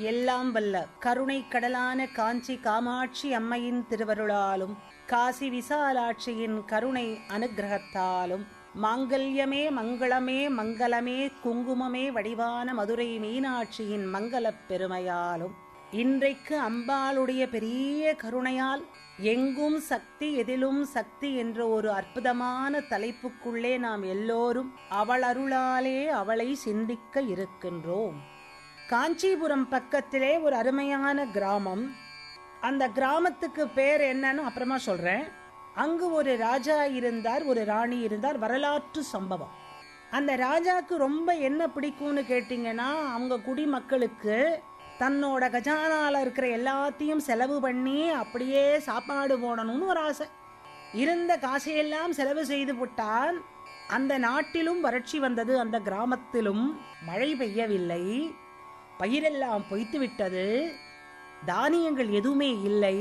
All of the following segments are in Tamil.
எல்லாம் வல்ல கருணை கடலான காஞ்சி காமாட்சி அம்மையின் திருவருளாலும் காசி விசாலாட்சியின் கருணை அனுகிரகத்தாலும் மாங்கல்யமே மங்களமே மங்களமே குங்குமமே வடிவான மதுரை மீனாட்சியின் மங்களப் பெருமையாலும் இன்றைக்கு அம்பாளுடைய பெரிய கருணையால் எங்கும் சக்தி எதிலும் சக்தி என்ற ஒரு அற்புதமான தலைப்புக்குள்ளே நாம் எல்லோரும் அவள் அருளாலே அவளை சிந்திக்க இருக்கின்றோம் காஞ்சிபுரம் பக்கத்திலே ஒரு அருமையான கிராமம் அந்த கிராமத்துக்கு பேர் என்னன்னு அப்புறமா சொல்றேன் அங்கு ஒரு ராஜா இருந்தார் ஒரு ராணி இருந்தார் வரலாற்று சம்பவம் அந்த ராஜாக்கு ரொம்ப என்ன பிடிக்கும்னு கேட்டிங்கன்னா அவங்க குடிமக்களுக்கு தன்னோட கஜானால இருக்கிற எல்லாத்தையும் செலவு பண்ணி அப்படியே சாப்பாடு போடணும்னு ஒரு ஆசை இருந்த காசையெல்லாம் செலவு செய்து விட்டால் அந்த நாட்டிலும் வறட்சி வந்தது அந்த கிராமத்திலும் மழை பெய்யவில்லை பயிரெல்லாம் பொய்த்து விட்டது தானியங்கள் எதுவுமே இல்லை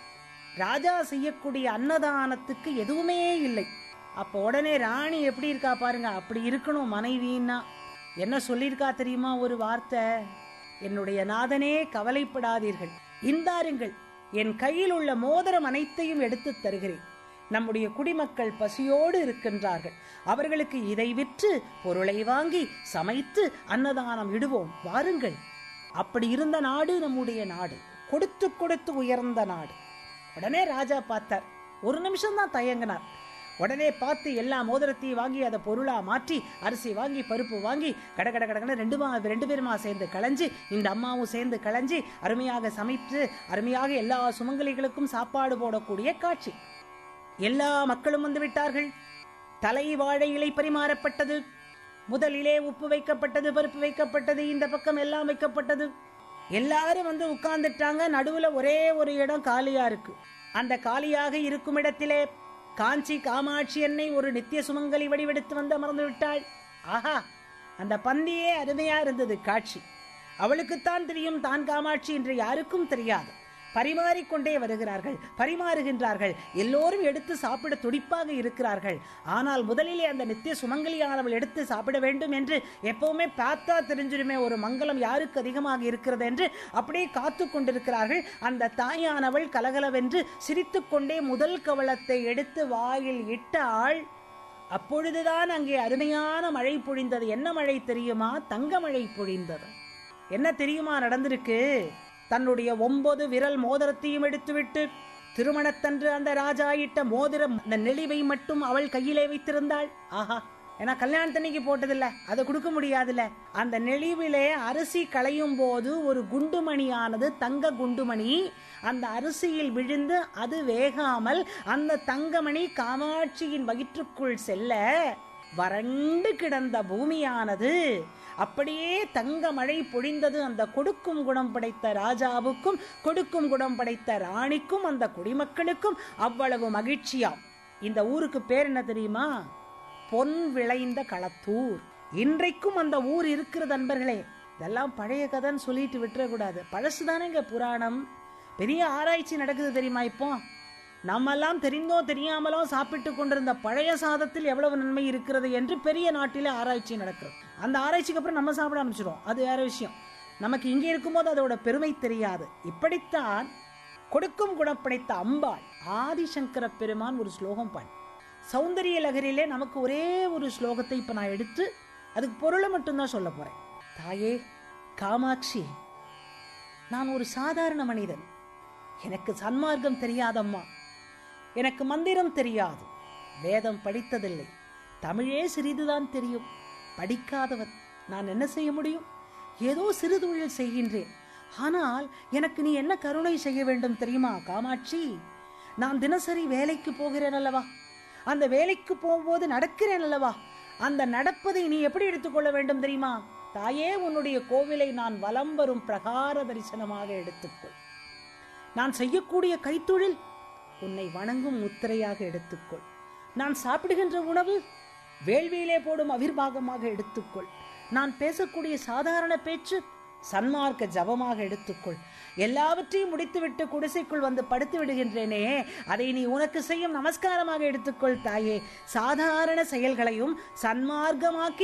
ராஜா செய்யக்கூடிய அன்னதானத்துக்கு எதுவுமே இல்லை அப்போ உடனே ராணி எப்படி இருக்கா பாருங்க அப்படி இருக்கணும் மனைவின்னா என்ன சொல்லியிருக்கா தெரியுமா ஒரு வார்த்தை என்னுடைய நாதனே கவலைப்படாதீர்கள் இந்தாருங்கள் என் கையில் உள்ள மோதிரம் அனைத்தையும் எடுத்து தருகிறேன் நம்முடைய குடிமக்கள் பசியோடு இருக்கின்றார்கள் அவர்களுக்கு இதை விற்று பொருளை வாங்கி சமைத்து அன்னதானம் இடுவோம் வாருங்கள் அப்படி இருந்த நாடு நம்முடைய நாடு கொடுத்து கொடுத்து உயர்ந்த நாடு உடனே ராஜா பார்த்தார் ஒரு நிமிஷம் தான் தயங்கினார் உடனே பார்த்து எல்லா மோதிரத்தையும் வாங்கி அதை பொருளா மாற்றி அரிசி வாங்கி பருப்பு வாங்கி கட கட கடகட ரெண்டு மா ரெண்டு பேருமா சேர்ந்து களைஞ்சு இந்த அம்மாவும் சேர்ந்து களைஞ்சி அருமையாக சமைத்து அருமையாக எல்லா சுமங்கலிகளுக்கும் சாப்பாடு போடக்கூடிய காட்சி எல்லா மக்களும் வந்து விட்டார்கள் தலை வாழை இலை பரிமாறப்பட்டது முதலிலே உப்பு வைக்கப்பட்டது பருப்பு வைக்கப்பட்டது இந்த பக்கம் எல்லாம் வைக்கப்பட்டது எல்லாரும் வந்து உட்கார்ந்துட்டாங்க நடுவுல ஒரே ஒரு இடம் காலியா இருக்கு அந்த காலியாக இருக்கும் இடத்திலே காஞ்சி காமாட்சி என்னை ஒரு நித்திய சுமங்கலி வடிவெடுத்து வந்து அமர்ந்து விட்டாள் ஆஹா அந்த பந்தியே அருமையா இருந்தது காட்சி அவளுக்குத்தான் தெரியும் தான் காமாட்சி என்று யாருக்கும் தெரியாது பரிமாறிக்கொண்டே வருகிறார்கள் பரிமாறுகின்றார்கள் எல்லோரும் எடுத்து சாப்பிட துடிப்பாக இருக்கிறார்கள் ஆனால் முதலிலே அந்த நித்திய சுமங்கலியானவள் எடுத்து சாப்பிட வேண்டும் என்று எப்பவுமே பார்த்தா தெரிஞ்சிருமே ஒரு மங்களம் யாருக்கு அதிகமாக இருக்கிறது என்று அப்படியே காத்து கொண்டிருக்கிறார்கள் அந்த தாயானவள் கலகலவென்று சிரித்துக்கொண்டே முதல் கவளத்தை எடுத்து வாயில் இட்டாள் அப்பொழுதுதான் அங்கே அருமையான மழை பொழிந்தது என்ன மழை தெரியுமா தங்க மழை பொழிந்தது என்ன தெரியுமா நடந்திருக்கு தன்னுடைய ஒன்பது விரல் மோதிரத்தையும் எடுத்துவிட்டு திருமணத்தன்று அந்த ராஜா இட்ட மோதிரம் அந்த நெளிவை மட்டும் அவள் கையிலே வைத்திருந்தாள் ஆஹா ஏன்னா கல்யாணத்தன்னைக்கு போட்டதில்ல அதை கொடுக்க முடியாதுல்ல அந்த நெளிவிலே அரிசி களையும் போது ஒரு குண்டுமணியானது தங்க குண்டுமணி அந்த அரிசியில் விழுந்து அது வேகாமல் அந்த தங்கமணி காமாட்சியின் வயிற்றுக்குள் செல்ல வறண்டு கிடந்த பூமியானது அப்படியே தங்க மழை பொழிந்தது அந்த கொடுக்கும் குணம் படைத்த ராஜாவுக்கும் கொடுக்கும் குணம் படைத்த ராணிக்கும் அந்த குடிமக்களுக்கும் அவ்வளவு மகிழ்ச்சியாம் இந்த ஊருக்கு பேர் என்ன தெரியுமா பொன் விளைந்த களத்தூர் இன்றைக்கும் அந்த ஊர் இருக்கிறது நண்பர்களே இதெல்லாம் பழைய கதைன்னு சொல்லிட்டு விட்டுறக்கூடாது பழசுதானேங்க புராணம் பெரிய ஆராய்ச்சி நடக்குது தெரியுமா இப்போ நம்மெல்லாம் தெரிந்தோ தெரியாமலோ சாப்பிட்டு கொண்டிருந்த பழைய சாதத்தில் எவ்வளவு நன்மை இருக்கிறது என்று பெரிய நாட்டிலே ஆராய்ச்சி நடக்கிறது அந்த ஆராய்ச்சிக்கு அப்புறம் நம்ம சாப்பிட ஆரம்பிச்சிடும் அது வேற விஷயம் நமக்கு இங்கே இருக்கும்போது அதோட பெருமை தெரியாது இப்படித்தான் கொடுக்கும் குணப்படைத்த அம்பாள் ஆதிசங்கர பெருமான் ஒரு ஸ்லோகம் பாடி சௌந்தரிய லகரிலே நமக்கு ஒரே ஒரு ஸ்லோகத்தை இப்ப நான் எடுத்து அதுக்கு பொருளை மட்டும்தான் சொல்ல போறேன் தாயே காமாட்சி நான் ஒரு சாதாரண மனிதன் எனக்கு சன்மார்க்கம் தெரியாதம்மா எனக்கு மந்திரம் தெரியாது வேதம் படித்ததில்லை தமிழே சிறிதுதான் தெரியும் படிக்காதவன் நான் என்ன செய்ய முடியும் ஏதோ சிறு தொழில் செய்கின்றேன் ஆனால் எனக்கு நீ என்ன கருணை செய்ய வேண்டும் தெரியுமா காமாட்சி நான் தினசரி வேலைக்கு போகிறேன் அல்லவா அந்த வேலைக்கு போகும்போது நடக்கிறேன் அல்லவா அந்த நடப்பதை நீ எப்படி எடுத்துக்கொள்ள வேண்டும் தெரியுமா தாயே உன்னுடைய கோவிலை நான் வலம் வரும் பிரகார தரிசனமாக எடுத்துக்கொள் நான் செய்யக்கூடிய கைத்தொழில் உன்னை வணங்கும் முத்திரையாக எடுத்துக்கொள் நான் சாப்பிடுகின்ற உணவு வேள்வியிலே போடும் அவிர்வாகமாக எடுத்துக்கொள் நான் பேசக்கூடிய சாதாரண பேச்சு சன்மார்க்க ஜபமாக எடுத்துக்கொள் எல்லாவற்றையும் முடித்துவிட்டு குடிசைக்குள் வந்து படுத்து விடுகின்றேனே அதை நீ உனக்கு செய்யும் நமஸ்காரமாக எடுத்துக்கொள் தாயே சாதாரண செயல்களையும் சன்மார்க்கமாக்கி